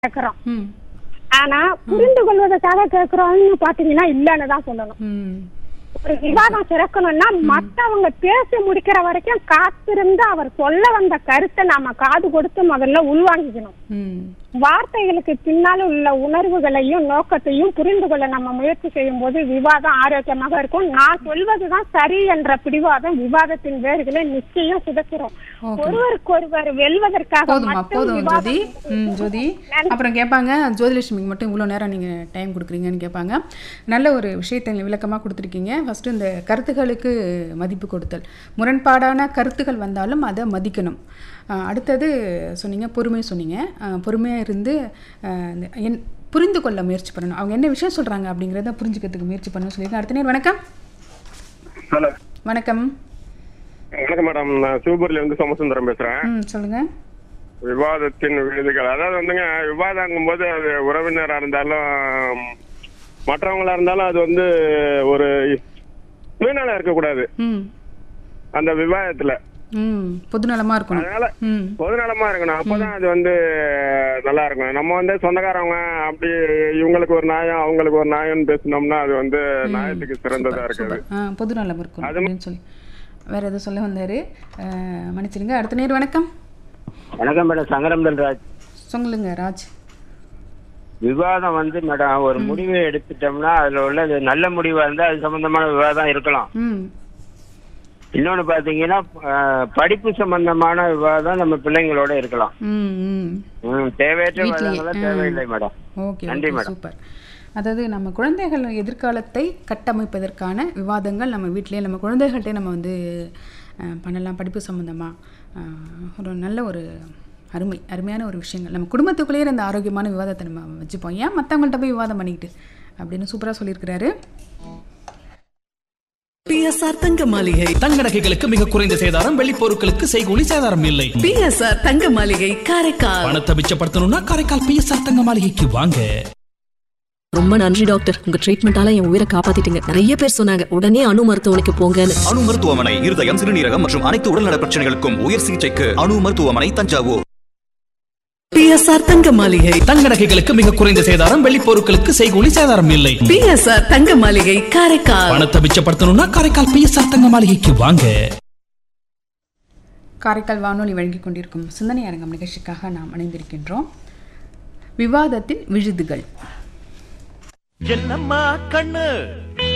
கேக்குறோம் ம் ஆனா புரிந்து கொள்வதற்காக கேக்குறோம்னு பாத்தீங்கன்னா இல்லன்னு தான் சொல்லணும் ம் ஒரு விவாதம் சிறக்கணும்னா மத்தவங்க பேசி முடிக்கிற வரைக்கும் காத்திருந்து அவர் சொல்ல வந்த கருத்தை நாம காது கொடுத்து முதல்ல உள்வாங்கிக்கணும் ம் வார்த்தைகளுக்கு பின்னால் உள்ள உணர்வுகளையும் நோக்கத்தையும் புரிந்து கொள்ள நம்ம முயற்சி செய்யும் போது விவாதம் ஆரோக்கியமாக இருக்கும் நான் சொல்வதுதான் சரி என்ற பிடிவாதம் விவாதத்தின் வேர்களை நிச்சயம் சிதைக்கிறோம் Okay. ஒருவருக்கொருவர் வெல்வதற்காக போதுமா மட்டும் போதும் விவாதம் ஜோதி ம் ஜோதி அப்புறம் கேட்பாங்க ஜோதிலட்சுமிக்கு மட்டும் இவ்வளோ நேரம் நீங்கள் டைம் கொடுக்குறீங்கன்னு கேட்பாங்க நல்ல ஒரு விஷயத்தை விளக்கமாக கொடுத்துருக்கீங்க ஃபஸ்ட்டு இந்த கருத்துக்களுக்கு மதிப்பு கொடுத்தல் முரண்பாடான கருத்துக்கள் வந்தாலும் அதை மதிக்கணும் ஆஹ் அடுத்தது சொன்னீங்க பொறுமை சொன்னீங்க பொறுமையாக இருந்து ஆஹ் இந்த என் புரிந்து கொள்ள முயற்சி பண்ணணும் அவங்க என்ன விஷயம் சொல்கிறாங்க அப்படிங்கிறத புரிஞ்சுக்கிறதுக்கு முயற்சி பண்ணணும் சொல்லியிருக்கேன் அடுத்த நேரம் வணக்கம் ஹலோ வணக்கம் வணக்கம் மேடம் நான் சிவபுரில இருந்து சோமசுந்தரம் பேசுறேன் ம் சொல்லுங்கள் விவாதத்தின் விழுதுகள் அதாவது வந்துங்க விவாதங்கும் போது அது உறவினரா இருந்தாலும் மற்றவங்களா இருந்தாலும் அது வந்து ஒரு சுயநலம் இருக்கக்கூடாது ம் அந்த விவாதத்துல ம் பொதுநலமாக இருக்கணும் அதனால ம் பொதுநலமா இருக்கணும் அப்பதான் அது வந்து நல்லா இருக்கும் நம்ம வந்து சொந்தக்காரவங்க அப்படி இவங்களுக்கு ஒரு நியாயம் அவங்களுக்கு ஒரு நியாயம்னு பேசினோம்னா அது வந்து நியாயத்துக்கு சிறந்ததா இருக்குது ஆ பொது நலம் இருக்கும் அப்படின்னு சொல்லி வேற எதுவும் சொல்ல வந்தாரு அஹ், மன்னிச்சிடுங்க அடுத்த நேர் வணக்கம் வணக்கம் மேடம் சங்கரம்தன் ராஜ் சொல்லுங்க ராஜ் விவாதம் வந்து மேடம் ஒரு முடிவை எடுத்துட்டோம்னா அதுல உள்ளது நல்ல முடிவா இருந்தா அது சம்பந்தமான விவாதம் இருக்கலாம் ம் இன்னொன்னு பாத்தீங்கன்னா அஹ், படிப்பு சம்பந்தமான விவாதம் நம்ம பிள்ளைங்களோட இருக்கலாம் ம் ம் ம், தேவையற்ற வீட்லயே, விவாதங்கள்லாம் ஆ. தேவையில்லை மேடம் ஓகே நன்றி ஓகே மேடம். சூப்பர் அதாவது நம்ம குழந்தைகள் எதிர்காலத்தை கட்டமைப்பதற்கான விவாதங்கள் நம்ம வீட்டிலேயே நம்ம குழந்தைகள்கிட்டே நம்ம வந்து அஹ், பண்ணலாம் படிப்பு சம்மந்தமாக ஒரு நல்ல ஒரு அருமை அருமையான ஒரு விஷயங்கள் நம்ம குடும்பத்துக்குள்ளேயே இந்த ஆரோக்கியமான விவாதத்தை நம்ம வச்சுப்போம் ஏன் மற்றவங்கள்ட்ட போய் விவாதம் பண்ணிக்கிட்டு அப்படின்னு சூப்பராக சொல்லியிருக்கிறாரு பிஎஸ்ஆர் தங்க மாளிகை தங்க நகைகளுக்கு மிக குறைந்த சேதாரம் வெள்ளி பொருட்களுக்கு செய்கூலி சேதாரம் இல்லை பிஎஸ்ஆர் தங்க மாளிகை காரைக்கால் பணத்தை மிச்சப்படுத்தணும்னா காரைக்கால் பிஎஸ்ஆர் தங்க மாளிகைக்கு வாங்க ரொம்ப நன்றி டாக்டர் உங்க ட்ரீட்மெண்டால என் உயிரை காப்பாத்திட்டீங்க நிறைய பேர் சொன்னாங்க உடனே அணு மருத்துவமனைக்கு போங்கன்னு அணு மருத்துவமனை இருதயம் சிறுநீரகம் மற்றும் அனைத்து உடல்நல பிரச்சனைகளுக்கும் உயர் சிகிச்சைக்கு அணு மருத்துவமனை தஞ்சாவூர் பிஎஸ்ஆர் தங்க மாளிகை தங்க நகைகளுக்கு மிக குறைந்த சேதாரம் வெள்ளி பொருட்களுக்கு செய்கூலி சேதாரம் இல்லை பிஎஸ்ஆர் தங்க மாளிகை காரைக்கால் பணத்தை மிச்சப்படுத்தணும்னா காரைக்கால் பிஎஸ்ஆர் தங்க மாளிகைக்கு வாங்க காரைக்கால் வானொலி வழங்கிக் கொண்டிருக்கும் சிந்தனை அரங்கம் நிகழ்ச்சிக்காக நாம் இணைந்திருக்கின்றோம் விவாதத்தின் விழுதுகள் என்னம்மா கண்ணு